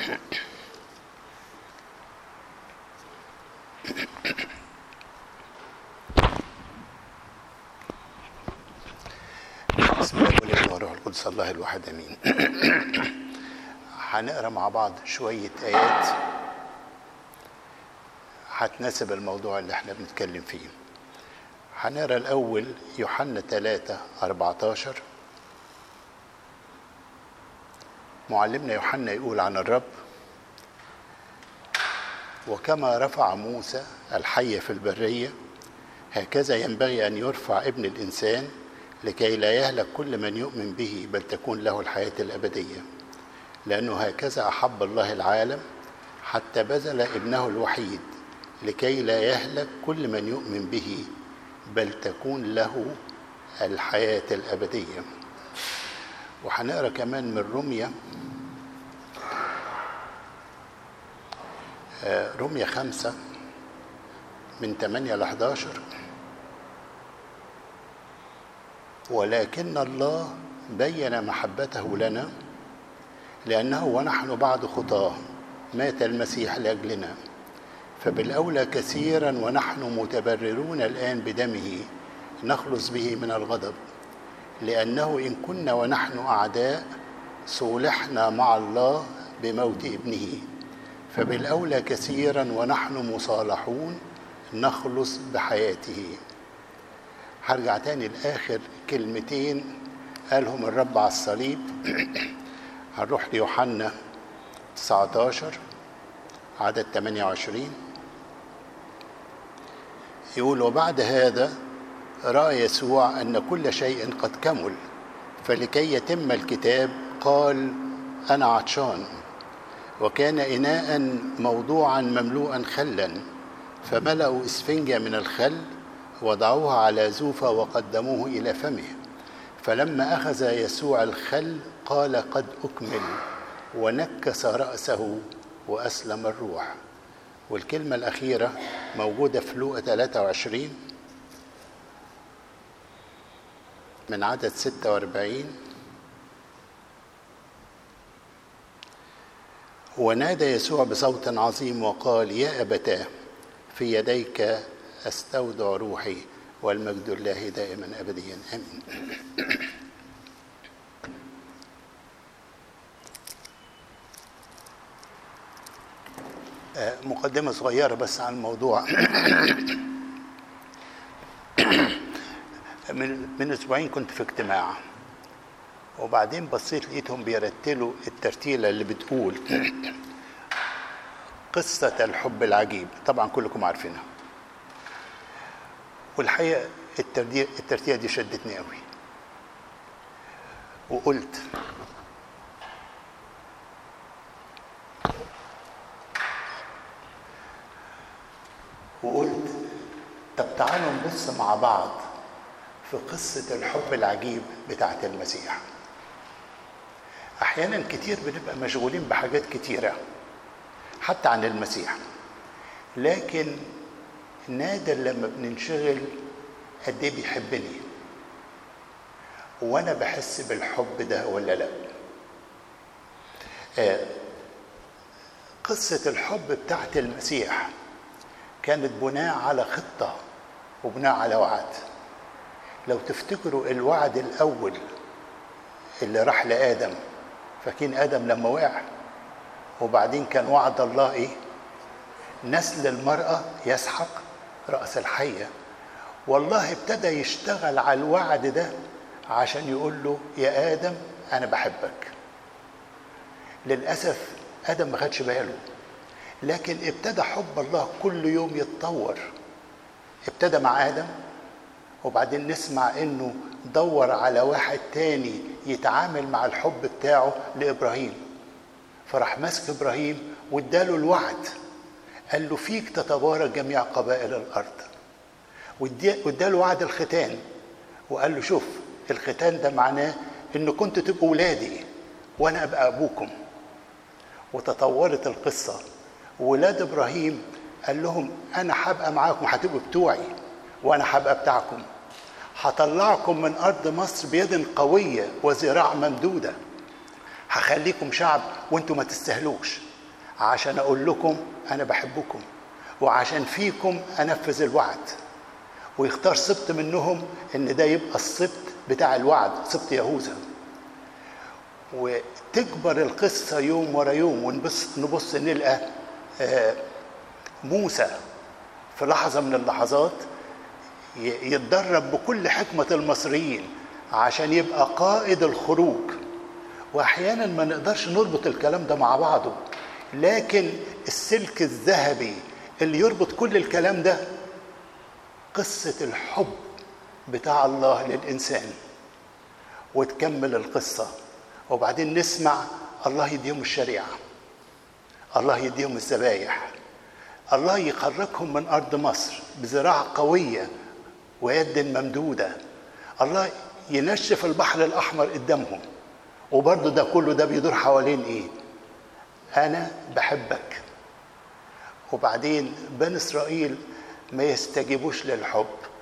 بسم الله والابن والروح القدس الله الواحد امين هنقرا مع بعض شويه ايات هتناسب الموضوع اللي احنا بنتكلم فيه هنقرا الاول يوحنا 3 14 معلمنا يوحنا يقول عن الرب وكما رفع موسى الحي في البريه هكذا ينبغي ان يرفع ابن الانسان لكي لا يهلك كل من يؤمن به بل تكون له الحياه الابديه لانه هكذا احب الله العالم حتى بذل ابنه الوحيد لكي لا يهلك كل من يؤمن به بل تكون له الحياه الابديه وهنقرا كمان من رمية رمية خمسة من 8 ل 11 ولكن الله بين محبته لنا لأنه ونحن بعد خطاه مات المسيح لأجلنا فبالأولى كثيرا ونحن متبررون الآن بدمه نخلص به من الغضب لأنه إن كنا ونحن أعداء صولحنا مع الله بموت ابنه فبالأولى كثيرا ونحن مصالحون نخلص بحياته هرجع تاني لآخر كلمتين قالهم الرب على الصليب هنروح ليوحنا 19 عدد 28 يقول وبعد هذا راى يسوع ان كل شيء قد كمل فلكي يتم الكتاب قال انا عطشان وكان اناء موضوعا مملوءا خلا فملأوا اسفنجه من الخل وضعوها على زوفة وقدموه إلى فمه فلما أخذ يسوع الخل قال قد أكمل ونكس رأسه وأسلم الروح والكلمة الأخيرة موجودة في لوقا 23 من عدد 46 ونادى يسوع بصوت عظيم وقال يا أبتاه في يديك استودع روحي والمجد لله دائما ابديا امين مقدمة صغيرة بس عن الموضوع من من اسبوعين كنت في اجتماع وبعدين بصيت لقيتهم بيرتلوا الترتيلة اللي بتقول قصة الحب العجيب طبعا كلكم عارفينها والحقيقه الترتيبه دي شدتني قوي وقلت وقلت طب تعالوا نبص مع بعض في قصة الحب العجيب بتاعت المسيح أحيانا كتير بنبقى مشغولين بحاجات كتيرة حتى عن المسيح لكن نادر لما بننشغل قد ايه بيحبني وانا بحس بالحب ده ولا لا آه قصة الحب بتاعت المسيح كانت بناء على خطة وبناء على وعد لو تفتكروا الوعد الأول اللي راح لآدم فاكرين آدم لما وقع وبعدين كان وعد الله إيه؟ نسل المرأة يسحق رأس الحية والله ابتدى يشتغل على الوعد ده عشان يقول له يا آدم أنا بحبك للأسف آدم ما خدش باله لكن ابتدى حب الله كل يوم يتطور ابتدى مع آدم وبعدين نسمع انه دور على واحد تاني يتعامل مع الحب بتاعه لابراهيم فراح ماسك ابراهيم واداله الوعد قال له فيك تتبارك جميع قبائل الارض واداله وعد الختان وقال له شوف الختان ده معناه ان كنتوا تبقوا ولادي وانا ابقى ابوكم وتطورت القصه ولاد ابراهيم قال لهم انا هبقى معاكم هتبقوا بتوعي وانا هبقى بتاعكم هطلعكم من ارض مصر بيد قويه وذراع ممدوده هخليكم شعب وانتم ما تستاهلوش عشان اقول لكم انا بحبكم وعشان فيكم انفذ الوعد ويختار سبط منهم ان ده يبقى السبط بتاع الوعد سبط يهوذا وتكبر القصه يوم ورا يوم ونبص نبص نلقى آه، موسى في لحظه من اللحظات ي- يتدرب بكل حكمه المصريين عشان يبقى قائد الخروج واحيانا ما نقدرش نربط الكلام ده مع بعضه لكن السلك الذهبي اللي يربط كل الكلام ده قصه الحب بتاع الله للانسان وتكمل القصه وبعدين نسمع الله يديهم الشريعه الله يديهم الذبايح الله يخرجهم من ارض مصر بذراع قويه ويد ممدوده الله ينشف البحر الاحمر قدامهم وبرضه ده كله ده بيدور حوالين ايه انا بحبك وبعدين بني اسرائيل ما يستجيبوش للحب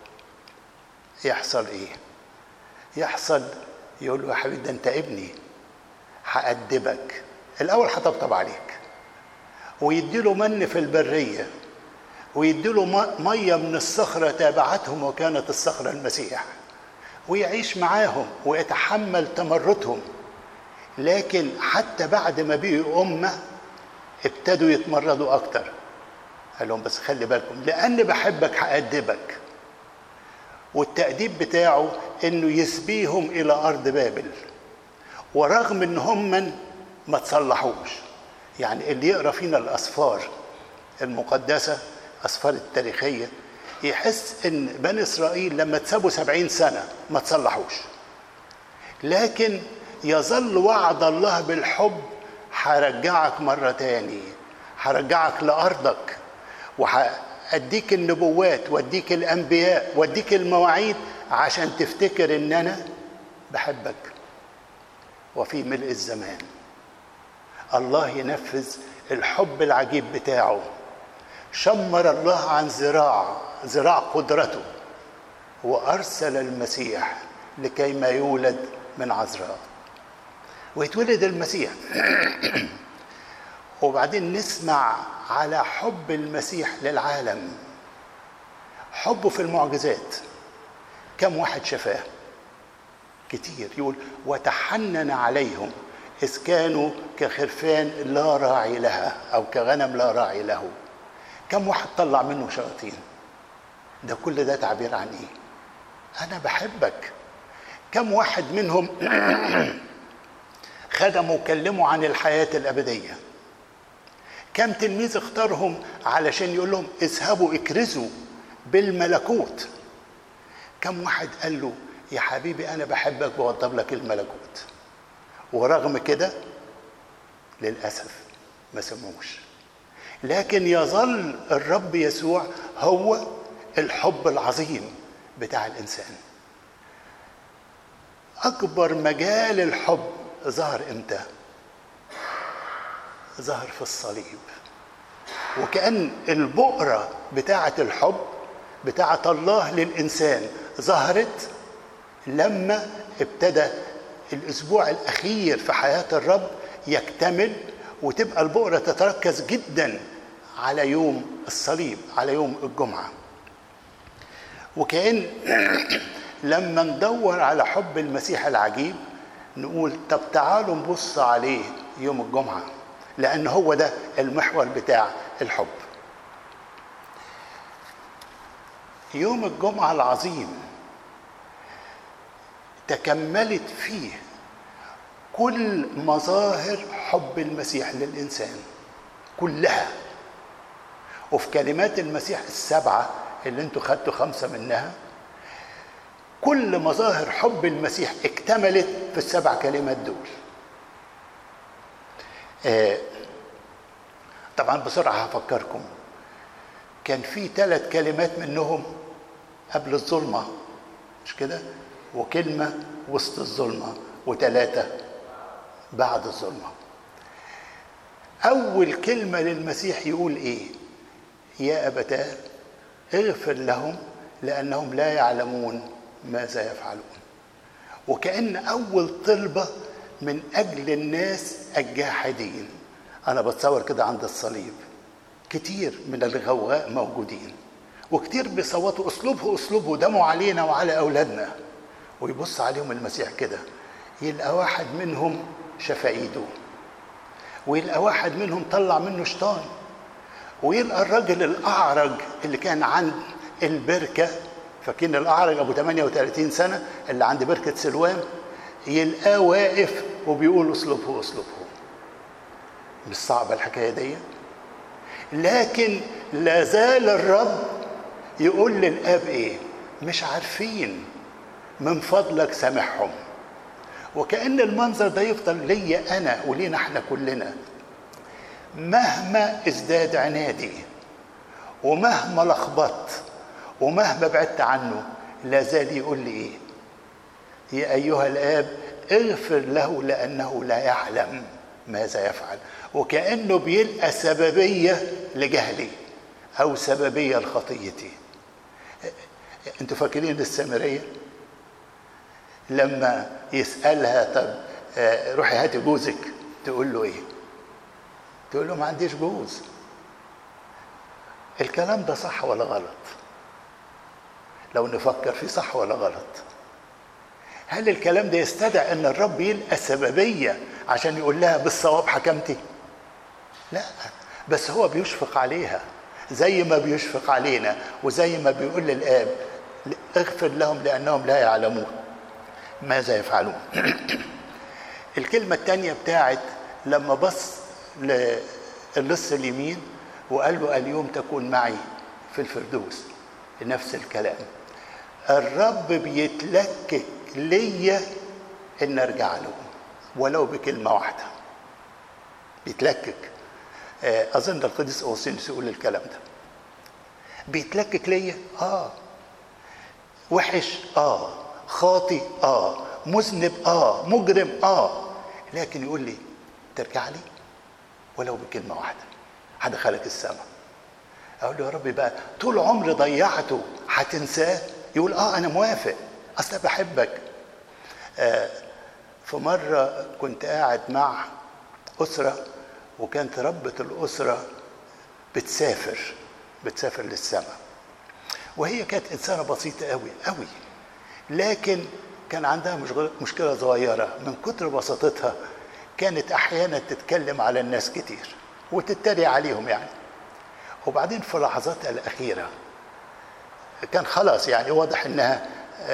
يحصل ايه يحصل يقول له يا حبيبي ده انت ابني هأدبك الاول هطبطب عليك ويديله من في البريه ويديله م- ميه من الصخره تابعتهم وكانت الصخره المسيح ويعيش معاهم ويتحمل تمردهم لكن حتى بعد ما بقوا امه ابتدوا يتمردوا اكتر قال لهم بس خلي بالكم لاني بحبك هأدبك والتأديب بتاعه انه يسبيهم الى ارض بابل ورغم ان هم ما تصلحوش يعني اللي يقرا فينا الاسفار المقدسه اسفار التاريخيه يحس ان بني اسرائيل لما تسابوا سبعين سنه ما تصلحوش لكن يظل وعد الله بالحب هرجعك مرة تاني هرجعك لأرضك وهأديك النبوات وأديك الأنبياء وأديك المواعيد عشان تفتكر إن أنا بحبك وفي ملء الزمان الله ينفذ الحب العجيب بتاعه شمر الله عن ذراع ذراع قدرته وأرسل المسيح لكي ما يولد من عذراء ويتولد المسيح وبعدين نسمع على حب المسيح للعالم حبه في المعجزات كم واحد شفاه كتير يقول وتحنن عليهم إذ كانوا كخرفان لا راعي لها أو كغنم لا راعي له كم واحد طلع منه شياطين ده كل ده تعبير عن ايه انا بحبك كم واحد منهم خدموا وكلموا عن الحياة الأبدية كم تلميذ اختارهم علشان يقول لهم اذهبوا اكرزوا بالملكوت كم واحد قال له يا حبيبي أنا بحبك بوضب لك الملكوت ورغم كده للأسف ما سموش لكن يظل الرب يسوع هو الحب العظيم بتاع الإنسان أكبر مجال الحب ظهر إمتى؟ ظهر في الصليب وكأن البؤرة بتاعة الحب بتاعة الله للإنسان ظهرت لما ابتدى الأسبوع الأخير في حياة الرب يكتمل وتبقى البؤرة تتركز جدا على يوم الصليب على يوم الجمعة وكأن لما ندور على حب المسيح العجيب نقول طب تعالوا نبص عليه يوم الجمعة لأن هو ده المحور بتاع الحب يوم الجمعة العظيم تكملت فيه كل مظاهر حب المسيح للإنسان كلها وفي كلمات المسيح السبعة اللي انتوا خدتوا خمسة منها كل مظاهر حب المسيح اكتملت في السبع كلمات دول آه طبعا بسرعة هفكركم كان في ثلاث كلمات منهم قبل الظلمة مش كده وكلمة وسط الظلمة وثلاثة بعد الظلمة أول كلمة للمسيح يقول إيه يا أبتاه اغفر لهم لأنهم لا يعلمون ماذا يفعلون وكأن أول طلبة من أجل الناس الجاحدين انا بتصور كده عند الصليب كتير من الغواء موجودين وكتير بيصوتوا اسلوبه اسلوبه دمه علينا وعلى اولادنا ويبص عليهم المسيح كده يلقى واحد منهم شفى ايده ويلقى واحد منهم طلع منه شيطان ويلقى الراجل الاعرج اللي كان عند البركه فاكرين الاعرج ابو 38 سنه اللي عند بركه سلوان يلقاه واقف وبيقول اسلوبه اسلوبه مش صعبه الحكايه دي لكن لا زال الرب يقول للاب ايه مش عارفين من فضلك سامحهم وكأن المنظر ده يفضل ليا أنا ولينا احنا كلنا مهما ازداد عنادي ومهما لخبطت ومهما بعدت عنه لا زال يقول لي ايه يا ايها الاب اغفر له لانه لا يعلم ماذا يفعل وكانه بيلقى سببيه لجهلي او سببيه لخطيتي انتوا فاكرين السامريه لما يسالها طب روحي هاتي جوزك تقول له ايه تقول له ما عنديش جوز الكلام ده صح ولا غلط لو نفكر فيه صح ولا غلط هل الكلام ده يستدعي ان الرب يلقى سببيه عشان يقول لها بالصواب حكمتي لا بس هو بيشفق عليها زي ما بيشفق علينا وزي ما بيقول للاب اغفر لهم لانهم لا يعلمون ماذا يفعلون الكلمة الثانية بتاعت لما بص للص اليمين وقال له اليوم تكون معي في الفردوس نفس الكلام الرب بيتلكك ليا ان ارجع له ولو بكلمه واحده بيتلكك اظن القديس اوسينوس يقول الكلام ده بيتلكك ليا اه وحش اه خاطي اه مذنب اه مجرم اه لكن يقول لي ترجع لي ولو بكلمه واحده هدخلك السماء اقول له يا ربي بقى طول عمري ضيعته هتنساه يقول اه انا موافق اصل بحبك آه في مره كنت قاعد مع اسره وكانت ربة الاسره بتسافر بتسافر للسماء وهي كانت انسانه بسيطه قوي قوي لكن كان عندها مشكله صغيره من كتر بساطتها كانت احيانا تتكلم على الناس كتير وتتريق عليهم يعني وبعدين في لحظاتها الاخيره كان خلاص يعني واضح انها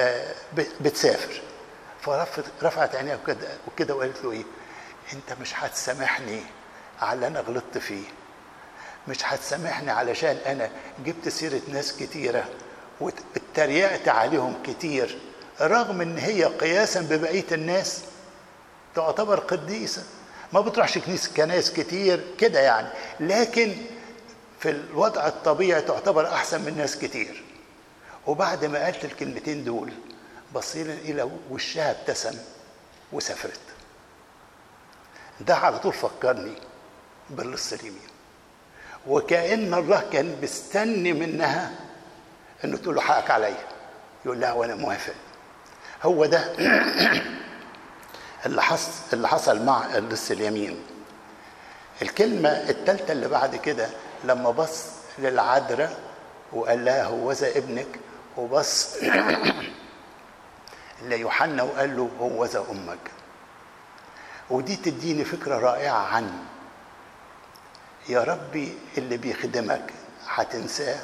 بتسافر فرفعت عينيها وكده وكده وقالت له ايه انت مش هتسامحني على اللي انا غلطت فيه مش هتسامحني علشان انا جبت سيره ناس كتيره واتريقت عليهم كتير رغم ان هي قياسا ببقيه الناس تعتبر قديسه ما بتروحش كنيسه كنايس كتير كده يعني لكن في الوضع الطبيعي تعتبر احسن من ناس كتير وبعد ما قالت الكلمتين دول بصينا الى وشها ابتسم وسافرت ده على طول فكرني باللص اليمين وكأن الله كان مستني منها انه تقول له حقك عليا يقول لها وانا موافق هو ده اللي حصل اللي حصل مع اللص اليمين الكلمه الثالثه اللي بعد كده لما بص للعذراء وقال لها هوذا ابنك وبص ليوحنا وقال له هوذا امك ودي تديني فكره رائعه عن يا ربي اللي بيخدمك هتنساه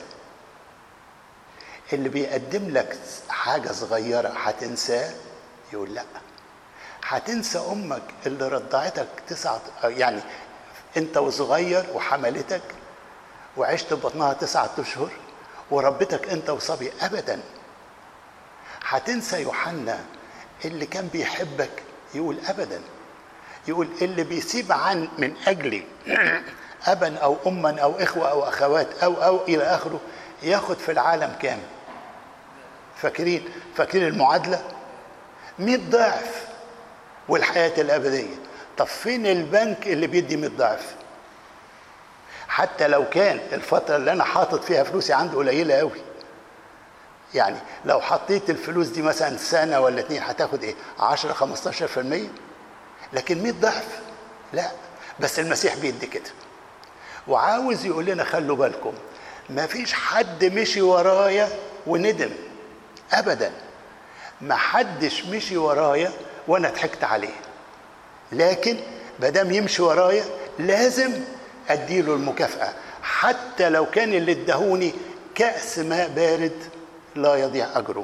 اللي بيقدم لك حاجة صغيرة هتنساه يقول لا هتنسى أمك اللي رضعتك تسعة يعني أنت وصغير وحملتك وعشت في بطنها تسعة أشهر وربتك أنت وصبي أبدا هتنسى يوحنا اللي كان بيحبك يقول أبدا يقول اللي بيسيب عن من أجلي أبا أو أما أو إخوة أو أخوات أو أو إلى آخره ياخد في العالم كام فاكرين فاكرين المعادلة 100 ضعف والحياة الأبدية طب فين البنك اللي بيدي 100 ضعف حتى لو كان الفترة اللي أنا حاطط فيها فلوسي عنده قليلة قوي يعني لو حطيت الفلوس دي مثلا سنة ولا اتنين هتاخد ايه 10 15% لكن 100 ضعف لا بس المسيح بيدي كده وعاوز يقول لنا خلوا بالكم ما فيش حد مشي ورايا وندم ابدا ما حدش مشي ورايا وانا ضحكت عليه لكن دام يمشي ورايا لازم اديله المكافاه حتى لو كان اللي ادهوني كاس ماء بارد لا يضيع اجره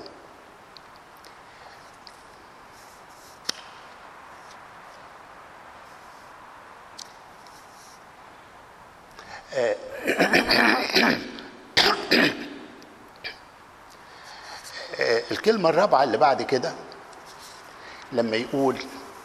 الكلمة الرابعة اللي بعد كده لما يقول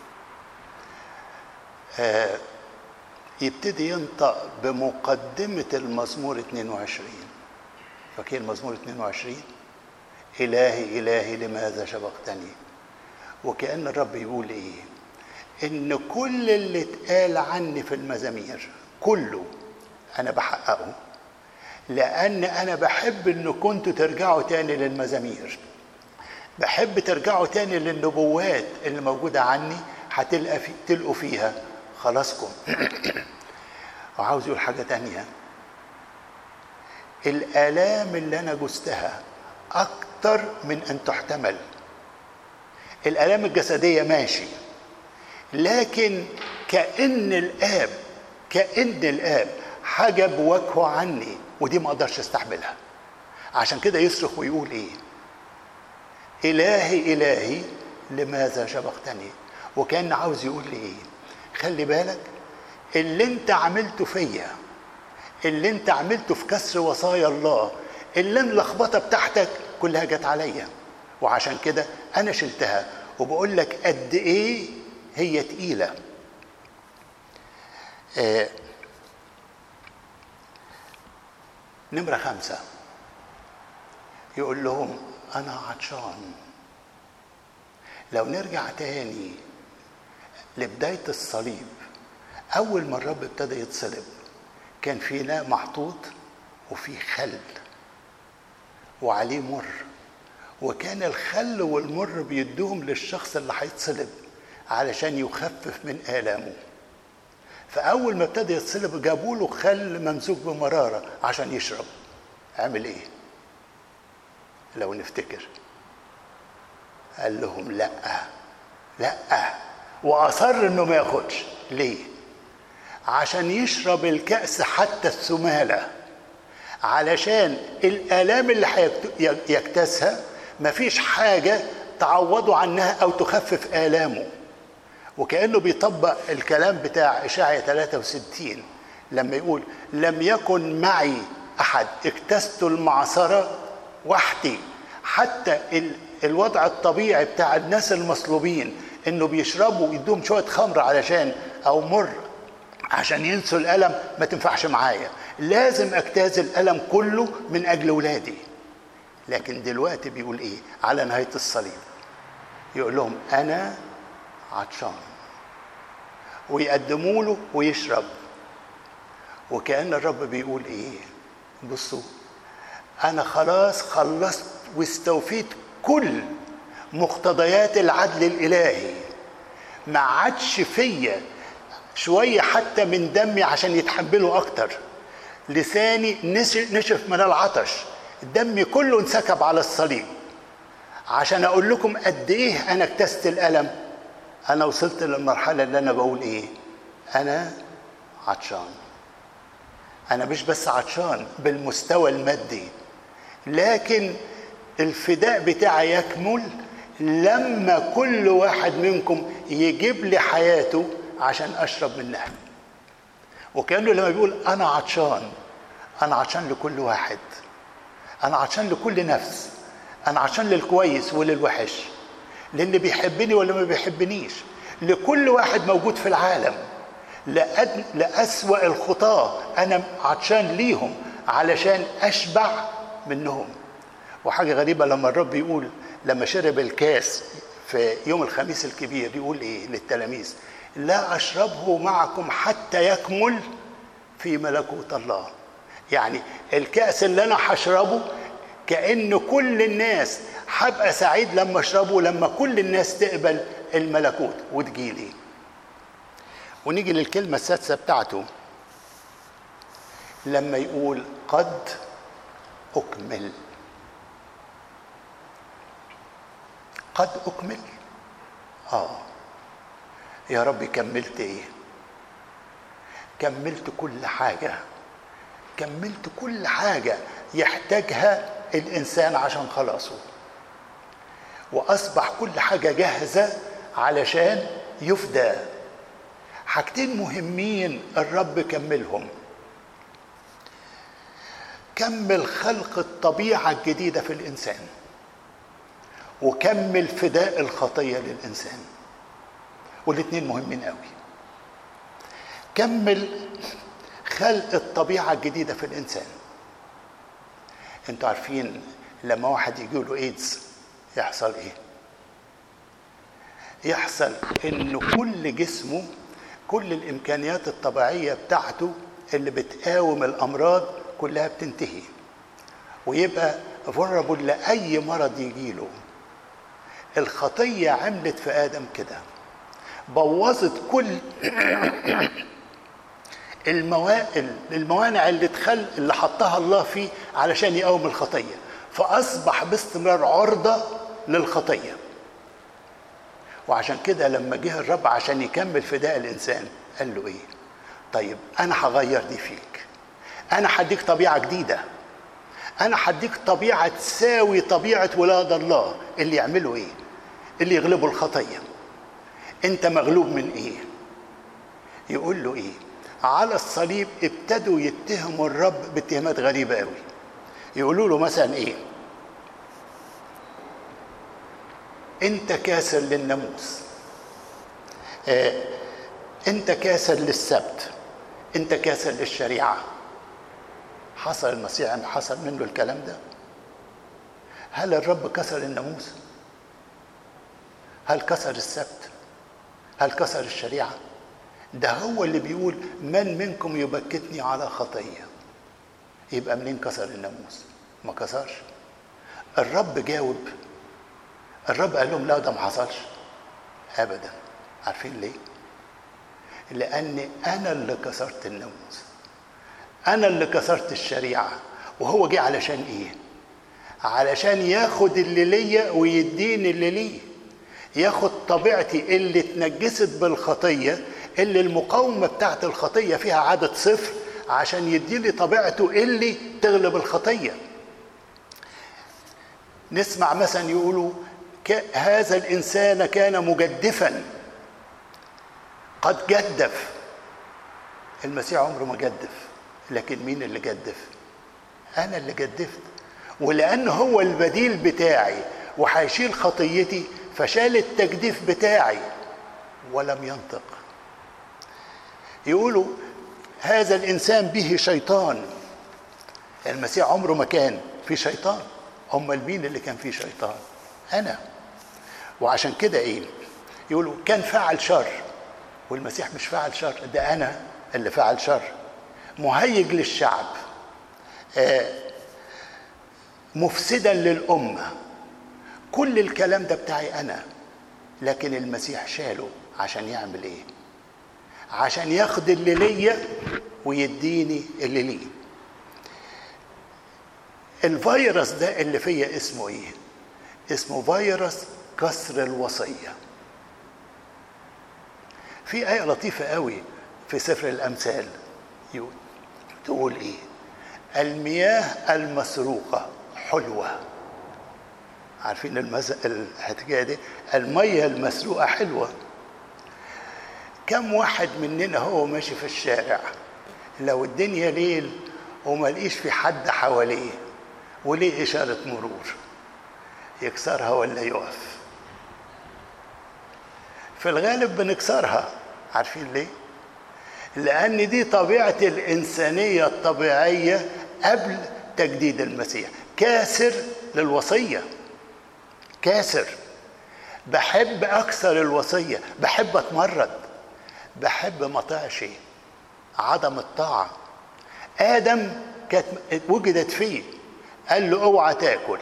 آه يبتدي ينطق بمقدمة المزمور 22 فاكرين المزمور 22 إلهي إلهي لماذا شبقتني وكأن الرب يقول إيه إن كل اللي اتقال عني في المزامير كله أنا بحققه لأن أنا بحب إن كنتوا ترجعوا تاني للمزامير بحب ترجعوا تاني للنبوات اللي موجودة عني هتلقى في تلقوا فيها خلاصكم وعاوز يقول حاجة تانية الآلام اللي أنا جزتها أكتر من أن تحتمل الآلام الجسدية ماشي لكن كأن الآب كأن الآب حجب وجهه عني ودي ما اقدرش استحملها عشان كده يصرخ ويقول ايه الهي الهي لماذا شبقتني وكان عاوز يقول لي ايه خلي بالك اللي انت عملته فيا اللي انت عملته في كسر وصايا الله اللي اللخبطه بتاعتك كلها جت عليا وعشان كده انا شلتها وبقول لك قد ايه هي تقيله آه نمرة خمسة يقول لهم أنا عطشان لو نرجع تاني لبداية الصليب أول ما الرب ابتدى يتصلب كان في ناء محطوط وفي خل وعليه مر وكان الخل والمر بيدوهم للشخص اللي هيتصلب علشان يخفف من آلامه فأول ما ابتدى يتصلب جابوا له خل ممزوج بمرارة عشان يشرب عمل إيه؟ لو نفتكر قال لهم لأ لأ وأصر إنه ما ياخدش ليه؟ عشان يشرب الكأس حتى السمالة علشان الآلام اللي هيكتسها مفيش حاجة تعوضه عنها أو تخفف آلامه وكأنه بيطبق الكلام بتاع إشاعية 63 لما يقول لم يكن معي أحد اكتست المعصرة وحدي حتى الوضع الطبيعي بتاع الناس المصلوبين انه بيشربوا يدوم شويه خمر علشان او مر عشان ينسوا الالم ما تنفعش معايا لازم اجتاز الالم كله من اجل ولادي لكن دلوقتي بيقول ايه على نهايه الصليب يقول لهم انا عطشان ويقدموا له ويشرب وكأن الرب بيقول ايه بصوا انا خلاص خلصت واستوفيت كل مقتضيات العدل الالهي ما عادش فيا شويه حتى من دمي عشان يتحملوا اكتر لساني نشف من العطش دمي كله انسكب على الصليب عشان اقول لكم قد ايه انا اكتست الالم انا وصلت للمرحله اللي انا بقول ايه انا عطشان انا مش بس عطشان بالمستوى المادي لكن الفداء بتاعي يكمل لما كل واحد منكم يجيب لي حياته عشان اشرب منها وكانه لما بيقول انا عطشان انا عطشان لكل واحد انا عطشان لكل نفس انا عطشان للكويس وللوحش للي بيحبني ولا ما بيحبنيش لكل واحد موجود في العالم لأد... لأسوأ الخطاة أنا عطشان ليهم علشان أشبع منهم وحاجة غريبة لما الرب يقول لما شرب الكاس في يوم الخميس الكبير يقول إيه للتلاميذ لا أشربه معكم حتى يكمل في ملكوت الله يعني الكأس اللي أنا هشربه كأن كل الناس هبقى سعيد لما اشربه لما كل الناس تقبل الملكوت وتجيلي ونيجي للكلمة السادسة بتاعته لما يقول قد أكمل قد أكمل آه يا رب كملت إيه كملت كل حاجة كملت كل حاجة يحتاجها الإنسان عشان خلاصه وأصبح كل حاجة جاهزة علشان يفدى حاجتين مهمين الرب كملهم كمل خلق الطبيعة الجديدة في الإنسان وكمل فداء الخطية للإنسان والاثنين مهمين قوي كمل خلق الطبيعة الجديدة في الإنسان انتوا عارفين لما واحد يجي له ايدز يحصل ايه يحصل ان كل جسمه كل الامكانيات الطبيعيه بتاعته اللي بتقاوم الامراض كلها بتنتهي ويبقى فولربل لاي مرض يجيله الخطيه عملت في ادم كده بوظت كل الموانع اللي تخل اللي حطها الله فيه علشان يقاوم الخطيه فاصبح باستمرار عرضه للخطيه وعشان كده لما جه الرب عشان يكمل فداء الانسان قال له ايه طيب انا هغير دي فيك انا هديك طبيعه جديده انا هديك طبيعه تساوي طبيعه ولاد الله اللي يعملوا ايه اللي يغلبوا الخطيه انت مغلوب من ايه يقول له ايه على الصليب ابتدوا يتهموا الرب باتهامات غريبه قوي يقولوا له مثلا ايه انت كاسر للناموس آه انت كاسر للسبت انت كاسر للشريعه حصل المسيح ان حصل منه الكلام ده هل الرب كسر الناموس هل كسر السبت هل كسر الشريعه ده هو اللي بيقول من منكم يبكتني على خطيه يبقى منين كسر الناموس ما كسرش الرب جاوب الرب قال لهم لا ده ما حصلش ابدا عارفين ليه لان انا اللي كسرت الناموس انا اللي كسرت الشريعه وهو جه علشان ايه علشان ياخد اللي ليا ويديني اللي ليه ياخد طبيعتي اللي اتنجست بالخطيه اللي المقاومه بتاعت الخطيه فيها عدد صفر عشان يديني طبيعته اللي تغلب الخطيه نسمع مثلا يقولوا هذا الانسان كان مجدفا قد جدف المسيح عمره ما جدف لكن مين اللي جدف انا اللي جدفت ولان هو البديل بتاعي وهيشيل خطيتي فشال التجديف بتاعي ولم ينطق يقولوا هذا الانسان به شيطان المسيح عمره ما كان في شيطان امال مين اللي كان فيه شيطان انا وعشان كده ايه يقولوا كان فعل شر والمسيح مش فعل شر ده انا اللي فعل شر مهيج للشعب آه مفسدا للامه كل الكلام ده بتاعي انا لكن المسيح شاله عشان يعمل ايه عشان ياخد اللي ليا ويديني اللي ليه الفيروس ده اللي فيا اسمه ايه اسمه فيروس كسر الوصيه في آية لطيفة قوي في سفر الأمثال يقول تقول إيه؟ المياه المسروقة حلوة عارفين المز... الحكاية دي؟ المية المسروقة حلوة كم واحد مننا هو ماشي في الشارع لو الدنيا ليل وما لقيش في حد حواليه وليه إشارة مرور يكسرها ولا يقف في الغالب بنكسرها عارفين ليه لان دي طبيعه الانسانيه الطبيعيه قبل تجديد المسيح كاسر للوصيه كاسر بحب اكسر الوصيه بحب اتمرد بحب ما اطيعش عدم الطاعه ادم كانت وجدت فيه قال له اوعى تاكل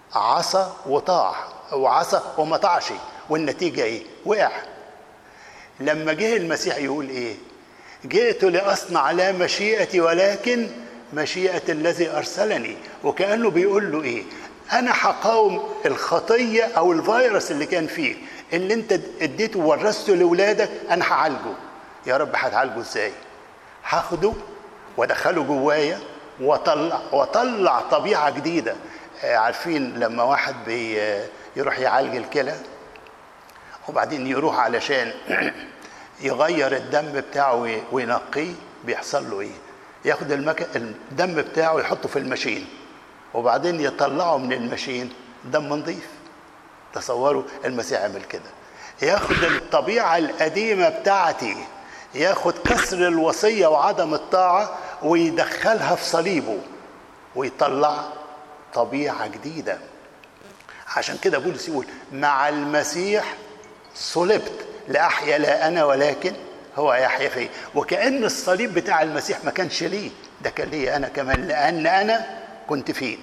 عصى وطاع وعصى وما طاعش والنتيجه ايه وقع لما جه المسيح يقول ايه جئت لاصنع لا مشيئتي ولكن مشيئه الذي ارسلني وكانه بيقول له ايه انا هقاوم الخطيه او الفيروس اللي كان فيه اللي انت اديته وورثته لاولادك انا هعالجه يا رب هتعالجه ازاي هاخده وادخله جوايا واطلع واطلع طبيعه جديده آه، عارفين لما واحد بيروح يعالج الكلى وبعدين يروح علشان يغير الدم بتاعه وينقيه بيحصل له ايه ياخد المك... الدم بتاعه يحطه في الماشين وبعدين يطلعه من الماشين دم نظيف تصوروا المسيح عمل كده ياخد الطبيعة القديمة بتاعتي ياخد كسر الوصية وعدم الطاعة ويدخلها في صليبه ويطلع طبيعة جديدة عشان كده بولس يقول مع المسيح صلبت لأحيا لا أنا ولكن هو يحيا فيه وكأن الصليب بتاع المسيح ما كانش ليه ده كان ليه أنا كمان لأن أنا كنت فيه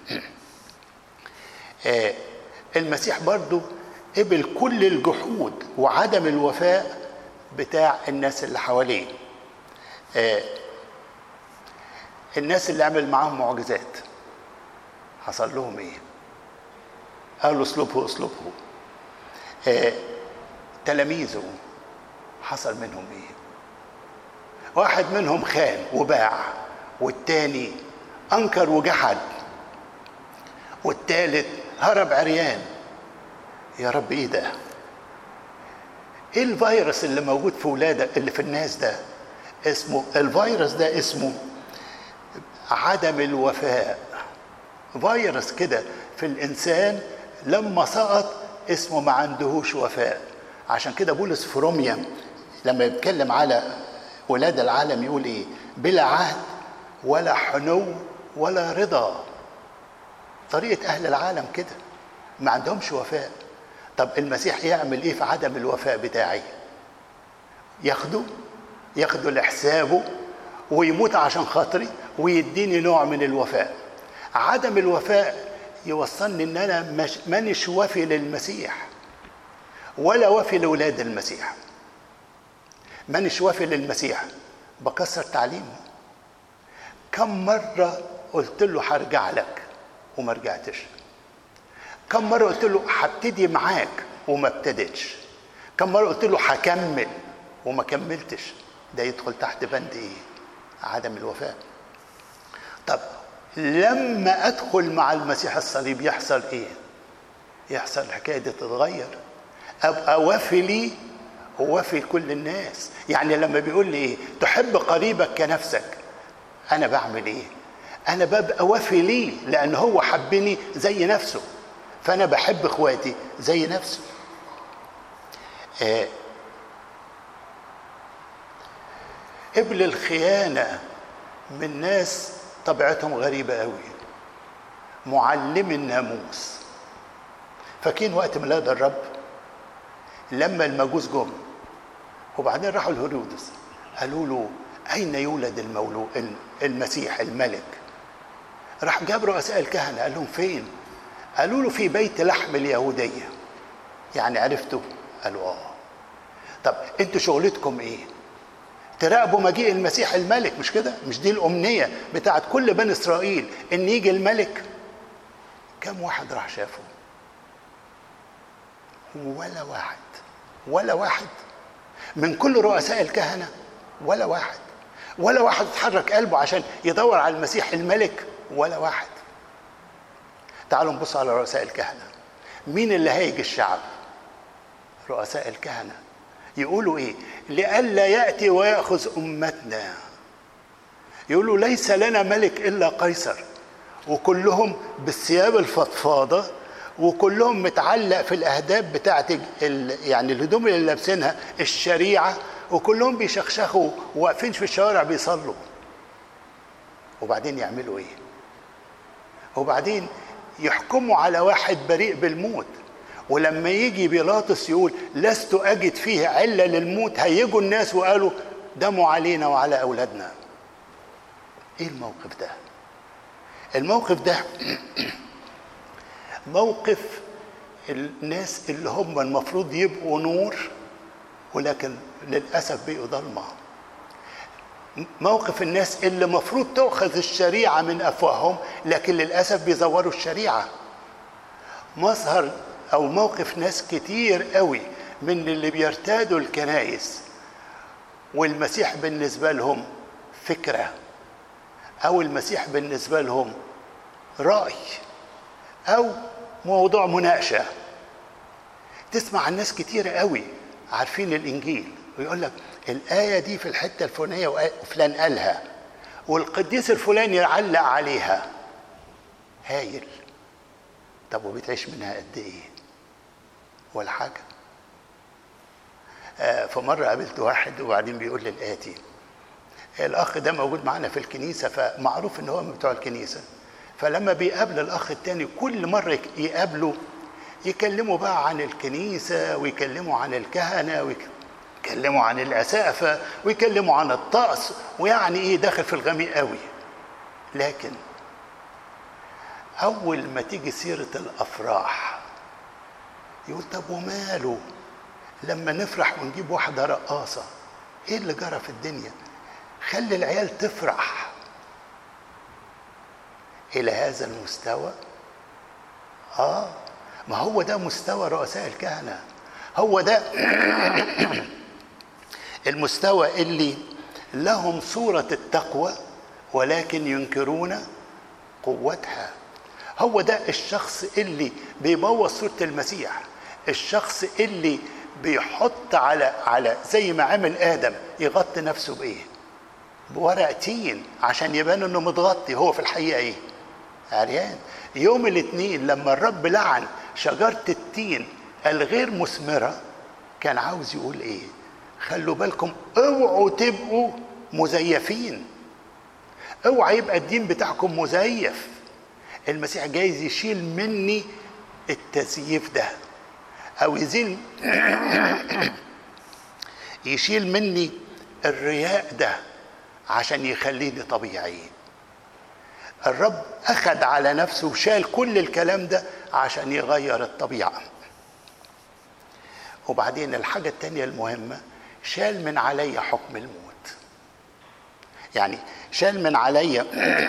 آه، المسيح برضو قبل كل الجحود وعدم الوفاء بتاع الناس اللي حواليه آه، الناس اللي عمل معاهم معجزات حصل لهم ايه قالوا اسلبه اسلبه آه، تلاميذه حصل منهم ايه واحد منهم خان وباع والتاني انكر وجحد والتالت هرب عريان يا رب ايه ده ايه الفيروس اللي موجود في ولادك اللي في الناس ده اسمه الفيروس ده اسمه عدم الوفاء فيروس كده في الانسان لما سقط اسمه ما عندهوش وفاء عشان كده بولس في روميا لما يتكلم على ولاد العالم يقول ايه بلا عهد ولا حنو ولا رضا طريقة أهل العالم كده ما عندهمش وفاء طب المسيح يعمل ايه في عدم الوفاء بتاعي ياخده ياخده لحسابه ويموت عشان خاطري ويديني نوع من الوفاء عدم الوفاء يوصلني ان انا مش مانيش وافي للمسيح ولا وافي لاولاد المسيح مانيش وافي للمسيح بكسر تعليمه كم مره قلت له هرجع لك وما رجعتش كم مره قلت له هبتدي معاك وما ابتديتش كم مره قلت له هكمل وما كملتش ده يدخل تحت بند ايه عدم الوفاء طب لما ادخل مع المسيح الصليب يحصل ايه يحصل الحكايه دي تتغير ابقى وافي لي ووافي كل الناس يعني لما بيقول لي ايه تحب قريبك كنفسك انا بعمل ايه انا ببقى وافي ليه لان هو حبني زي نفسه فانا بحب اخواتي زي نفسه آه قبل الخيانه من ناس طبيعتهم غريبه قوي معلم الناموس فاكرين وقت ميلاد الرب لما المجوس جم وبعدين راحوا لهيرودس قالوا له اين يولد المولود المسيح الملك راح جاب رؤساء الكهنه قال لهم فين قالوا له في بيت لحم اليهوديه يعني عرفتوا قالوا اه طب انتوا شغلتكم ايه تراقبوا مجيء المسيح الملك مش كده مش دي الامنيه بتاعت كل بني اسرائيل ان يجي الملك كم واحد راح شافه ولا واحد ولا واحد من كل رؤساء الكهنه ولا واحد ولا واحد اتحرك قلبه عشان يدور على المسيح الملك ولا واحد تعالوا نبص على رؤساء الكهنه مين اللي هيجي الشعب رؤساء الكهنه يقولوا ايه لئلا ياتي وياخذ امتنا يقولوا ليس لنا ملك الا قيصر وكلهم بالثياب الفضفاضه وكلهم متعلق في الاهداب بتاعت يعني الهدوم اللي لابسينها الشريعه وكلهم بيشخشخوا واقفين في الشوارع بيصلوا وبعدين يعملوا ايه وبعدين يحكموا على واحد بريء بالموت ولما يجي بيلاطس يقول لست اجد فيه عله للموت هيجوا الناس وقالوا دموا علينا وعلى اولادنا ايه الموقف ده الموقف ده موقف الناس اللي هم المفروض يبقوا نور ولكن للأسف بقوا ضلمة موقف الناس اللي مفروض تؤخذ الشريعة من أفواههم لكن للأسف بيزوروا الشريعة مظهر أو موقف ناس كتير قوي من اللي بيرتادوا الكنائس والمسيح بالنسبة لهم فكرة أو المسيح بالنسبة لهم رأي أو موضوع مناقشة تسمع عن ناس كتير قوي عارفين الإنجيل ويقول لك الآية دي في الحتة الفلانية وفلان قالها والقديس الفلاني علق عليها هايل طب وبتعيش منها قد ايه ولا حاجة آه فمرة قابلت واحد وبعدين بيقول لي الآتي الأخ ده موجود معانا في الكنيسة فمعروف إن هو من بتوع الكنيسة فلما بيقابل الأخ التاني كل مرة يقابله يكلموا بقى عن الكنيسة ويكلموا عن الكهنة ويكلموا عن الأسافة ويكلموا عن الطقس ويعني إيه داخل في الغميق قوي لكن أول ما تيجي سيرة الأفراح يقول طب وماله لما نفرح ونجيب واحدة رقاصة إيه اللي جرى في الدنيا خلي العيال تفرح إلى هذا المستوى آه ما هو ده مستوى رؤساء الكهنة هو ده المستوى اللي لهم صورة التقوى ولكن ينكرون قوتها هو ده الشخص اللي بيبوظ صورة المسيح الشخص اللي بيحط على على زي ما عمل آدم يغطي نفسه بإيه؟ بورق تين عشان يبان إنه متغطي هو في الحقيقة إيه؟ عريان يوم الاثنين لما الرب لعن شجرة التين الغير مثمرة كان عاوز يقول ايه خلوا بالكم اوعوا تبقوا مزيفين اوعى يبقى الدين بتاعكم مزيف المسيح جايز يشيل مني التزييف ده او يزيل يشيل مني الرياء ده عشان يخليني طبيعي الرب أخذ على نفسه وشال كل الكلام ده عشان يغير الطبيعة وبعدين الحاجة التانية المهمة شال من علي حكم الموت يعني شال من علي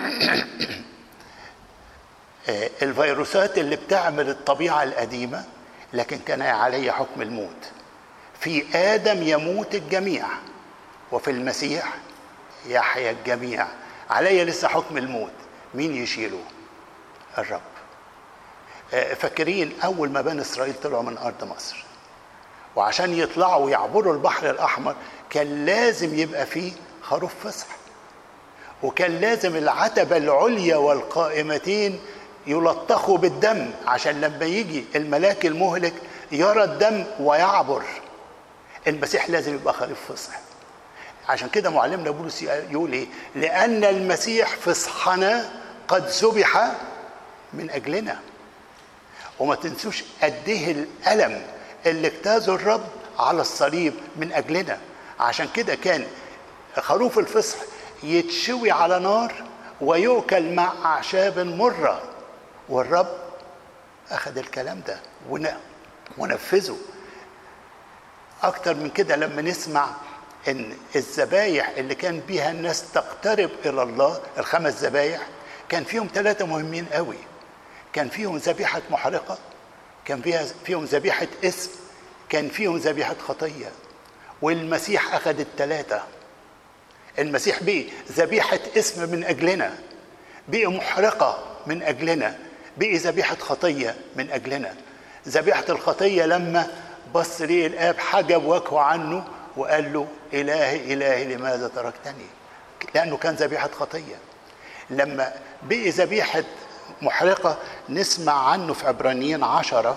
الفيروسات اللي بتعمل الطبيعة القديمة لكن كان علي حكم الموت في آدم يموت الجميع وفي المسيح يحيا الجميع علي لسه حكم الموت مين يشيله الرب فاكرين اول ما بني اسرائيل طلعوا من ارض مصر وعشان يطلعوا ويعبروا البحر الاحمر كان لازم يبقى فيه خروف فصح وكان لازم العتبة العليا والقائمتين يلطخوا بالدم عشان لما يجي الملاك المهلك يرى الدم ويعبر المسيح لازم يبقى خروف فصح عشان كده معلمنا بولس يقول ايه لان المسيح فصحنا قد ذبح من اجلنا وما تنسوش قد ايه الالم اللي اجتازه الرب على الصليب من اجلنا عشان كده كان خروف الفصح يتشوي على نار ويؤكل مع اعشاب مره والرب اخذ الكلام ده ونفذه اكتر من كده لما نسمع ان الذبايح اللي كان بيها الناس تقترب الى الله الخمس ذبايح كان فيهم ثلاثه مهمين قوي كان فيهم ذبيحه محرقه كان فيها فيهم ذبيحه اسم كان فيهم ذبيحه خطيه والمسيح اخذ الثلاثه المسيح بقي ذبيحه اسم من اجلنا بقي محرقه من اجلنا بقي ذبيحه خطيه من اجلنا ذبيحه الخطيه لما بص ليه الاب حجب وجهه عنه وقال له إلهي إلهي لماذا تركتني لأنه كان ذبيحة خطية لما بقي ذبيحة محرقة نسمع عنه في عبرانيين عشرة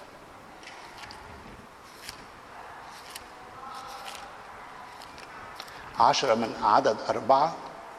عشرة من عدد أربعة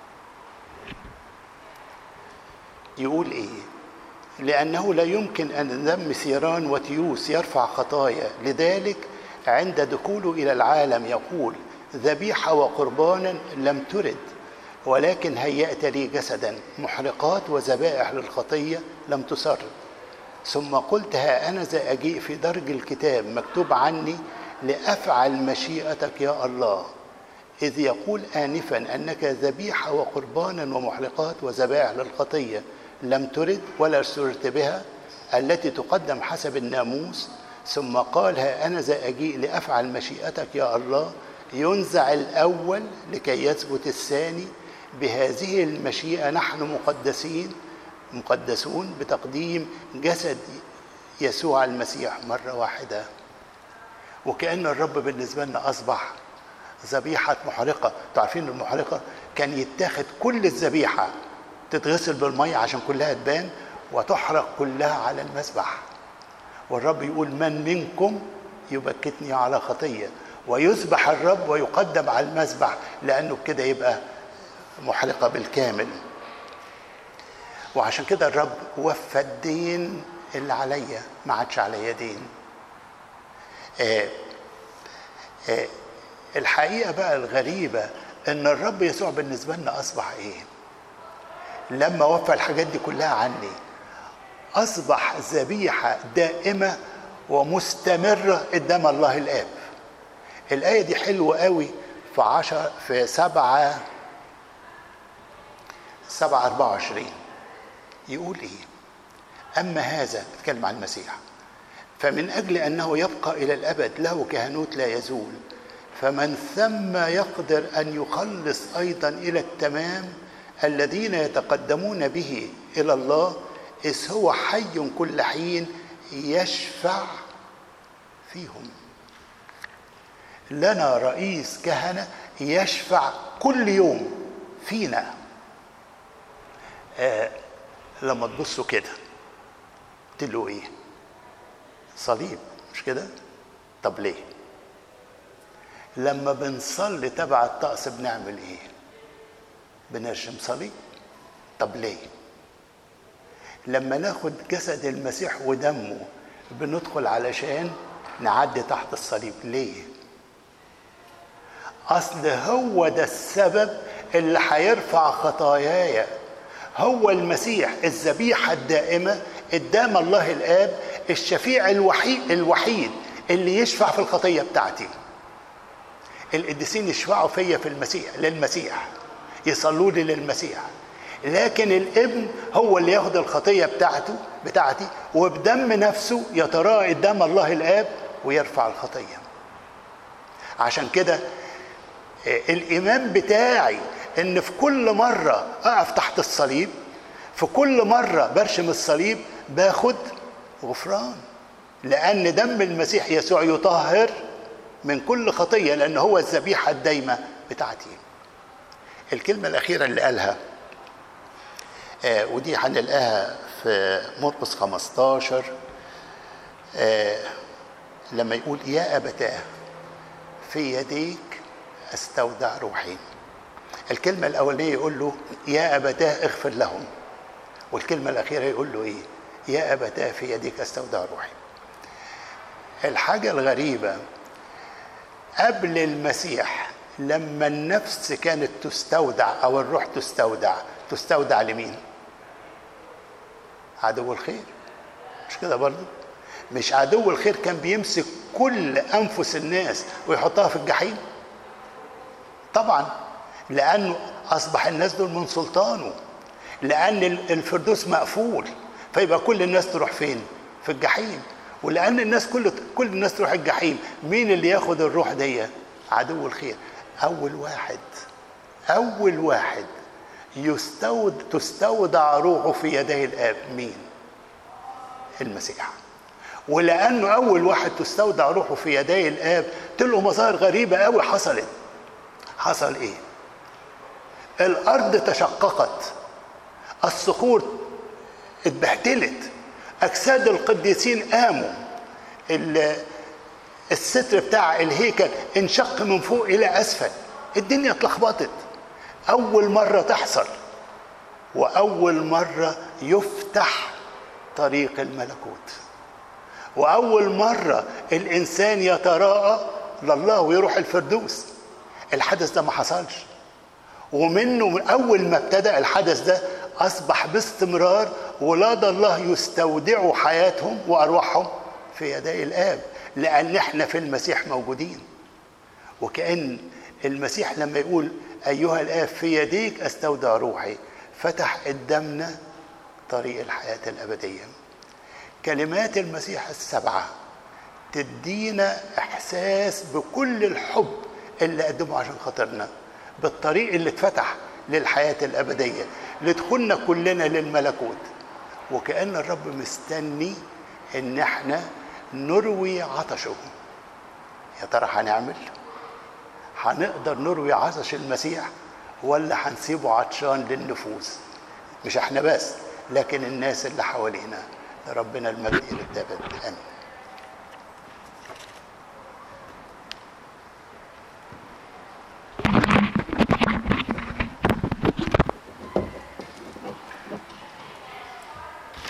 يقول إيه لأنه لا يمكن أن دم ثيران وتيوس يرفع خطايا لذلك عند دخوله الى العالم يقول ذبيحه وقربانا لم ترد ولكن هيأت لي جسدا محرقات وذبائح للخطيه لم تسر ثم قلت ها انا ذا اجيء في درج الكتاب مكتوب عني لافعل مشيئتك يا الله اذ يقول انفا انك ذبيحه وقربانا ومحرقات وذبائح للخطيه لم ترد ولا سررت بها التي تقدم حسب الناموس ثم قال ها انا ذا اجيء لافعل مشيئتك يا الله ينزع الاول لكي يثبت الثاني بهذه المشيئه نحن مقدسين مقدسون بتقديم جسد يسوع المسيح مره واحده وكأن الرب بالنسبة لنا أصبح ذبيحة محرقة تعرفين المحرقة كان يتاخد كل الذبيحة تتغسل بالمية عشان كلها تبان وتحرق كلها على المذبح والرب يقول من منكم يبكتني على خطية ويذبح الرب ويقدم على المذبح لأنه كده يبقى محرقة بالكامل وعشان كده الرب وفى الدين اللي عليا ما عادش عليا دين آه آه الحقيقة بقى الغريبة ان الرب يسوع بالنسبة لنا اصبح ايه لما وفى الحاجات دي كلها عني اصبح ذبيحة دائمة ومستمرة قدام الله الاب الآية دي حلوة قوي في عشر في سبعة سبعة أربعة وعشرين يقول إيه أما هذا بتكلم عن المسيح فمن أجل أنه يبقى إلى الأبد له كهنوت لا يزول فمن ثم يقدر أن يخلص أيضا إلى التمام الذين يتقدمون به إلى الله إذ هو حي كل حين يشفع فيهم لنا رئيس كهنة يشفع كل يوم فينا آه لما تبصوا كده قلت له ايه صليب مش كده طب ليه لما بنصلي تبع الطقس بنعمل ايه بنرشم صليب طب ليه لما ناخد جسد المسيح ودمه بندخل علشان نعدي تحت الصليب ليه اصل هو ده السبب اللي هيرفع خطاياي هو المسيح الذبيحه الدائمه قدام الله الاب الشفيع الوحيد الوحيد اللي يشفع في الخطيه بتاعتي القديسين يشفعوا فيا في المسيح للمسيح يصلوا لي للمسيح لكن الابن هو اللي ياخد الخطيه بتاعته بتاعتي وبدم نفسه يتراءى قدام الله الاب ويرفع الخطيه عشان كده الايمان بتاعي ان في كل مره اقف تحت الصليب في كل مره برشم الصليب باخد غفران لان دم المسيح يسوع يطهر من كل خطيه لان هو الذبيحه الدايمه بتاعتي الكلمه الاخيره اللي قالها آه ودي هنلاقيها في مرقس 15 آه لما يقول يا ابتاه في يديك استودع روحي الكلمة الأولية يقول له يا أبتاه اغفر لهم والكلمة الأخيرة يقول له إيه يا أبتاه في يديك استودع روحي الحاجة الغريبة قبل المسيح لما النفس كانت تستودع أو الروح تستودع تستودع لمين عدو الخير مش كده برضه مش عدو الخير كان بيمسك كل أنفس الناس ويحطها في الجحيم طبعا لانه اصبح الناس دول من سلطانه لان الفردوس مقفول فيبقى كل الناس تروح فين في الجحيم ولان الناس كل كل الناس تروح الجحيم مين اللي ياخد الروح دي عدو الخير اول واحد اول واحد يستود تستودع روحه في يدي الاب مين المسيح ولانه اول واحد تستودع روحه في يدي الاب تلقوا مظاهر غريبه قوي حصلت حصل ايه الارض تشققت الصخور اتبهدلت اجساد القديسين قاموا الستر بتاع الهيكل انشق من فوق الى اسفل الدنيا اتلخبطت اول مره تحصل واول مره يفتح طريق الملكوت واول مره الانسان يتراءى لله ويروح الفردوس الحدث ده ما حصلش ومنه من اول ما ابتدا الحدث ده اصبح باستمرار ولاد الله يستودعوا حياتهم وارواحهم في يدي الاب لان احنا في المسيح موجودين وكأن المسيح لما يقول أيها الآب في يديك أستودع روحي فتح قدامنا طريق الحياة الأبدية كلمات المسيح السبعة تدينا إحساس بكل الحب اللي قدمه عشان خاطرنا بالطريق اللي اتفتح للحياة الأبدية لدخولنا كلنا للملكوت وكأن الرب مستني إن احنا نروي عطشه يا ترى هنعمل هنقدر نروي عطش المسيح ولا هنسيبه عطشان للنفوس مش احنا بس لكن الناس اللي حوالينا ربنا المجد للابد امين